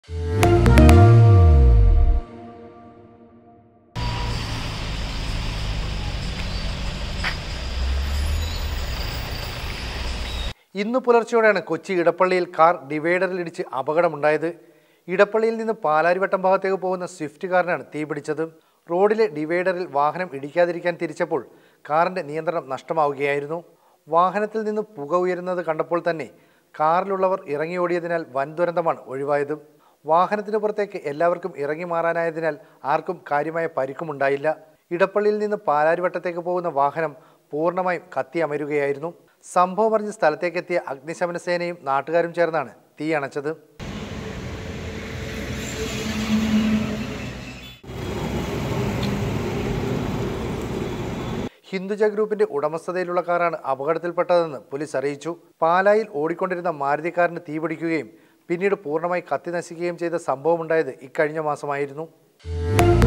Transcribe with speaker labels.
Speaker 1: ഇന്ന് പുലർച്ചെയോടെയാണ് കൊച്ചി ഇടപ്പള്ളിയിൽ കാർ ഡിവൈഡറിലിടിച്ച് അപകടമുണ്ടായത് ഇടപ്പള്ളിയിൽ നിന്ന് പാലാരിവട്ടം ഭാഗത്തേക്ക് പോകുന്ന സ്വിഫ്റ്റ് കാറിനാണ് തീപിടിച്ചത് റോഡിലെ ഡിവൈഡറിൽ വാഹനം ഇടിക്കാതിരിക്കാൻ തിരിച്ചപ്പോൾ കാറിന്റെ നിയന്ത്രണം നഷ്ടമാവുകയായിരുന്നു വാഹനത്തിൽ നിന്ന് പുക ഉയരുന്നത് കണ്ടപ്പോൾ തന്നെ കാറിലുള്ളവർ ഇറങ്ങിയോടിയതിനാൽ വൻ ദുരന്തമാണ് ഒഴിവായത് വാഹനത്തിന് പുറത്തേക്ക് എല്ലാവർക്കും ഇറങ്ങി മാറാനായതിനാൽ ആർക്കും കാര്യമായ പരിക്കുമുണ്ടായില്ല ഇടപ്പള്ളിയിൽ നിന്ന് പാലാരിവട്ടത്തേക്ക് പോകുന്ന വാഹനം പൂർണ്ണമായും കത്തിയമരുകയായിരുന്നു സംഭവം അറിഞ്ഞ് സ്ഥലത്തേക്കെത്തിയ അഗ്നിശമന സേനയും നാട്ടുകാരും ചേർന്നാണ് തീ അണച്ചത് ഹിന്ദുജ ഗ്രൂപ്പിന്റെ ഉടമസ്ഥതയിലുള്ള കാറാണ് അപകടത്തിൽപ്പെട്ടതെന്ന് പോലീസ് അറിയിച്ചു പാലായിൽ ഓടിക്കൊണ്ടിരുന്ന മാരുതി കാറിന് തീപിടിക്കുകയും പിന്നീട് പൂർണ്ണമായി കത്തി നശിക്കുകയും ചെയ്ത സംഭവമുണ്ടായത് ഇക്കഴിഞ്ഞ മാസമായിരുന്നു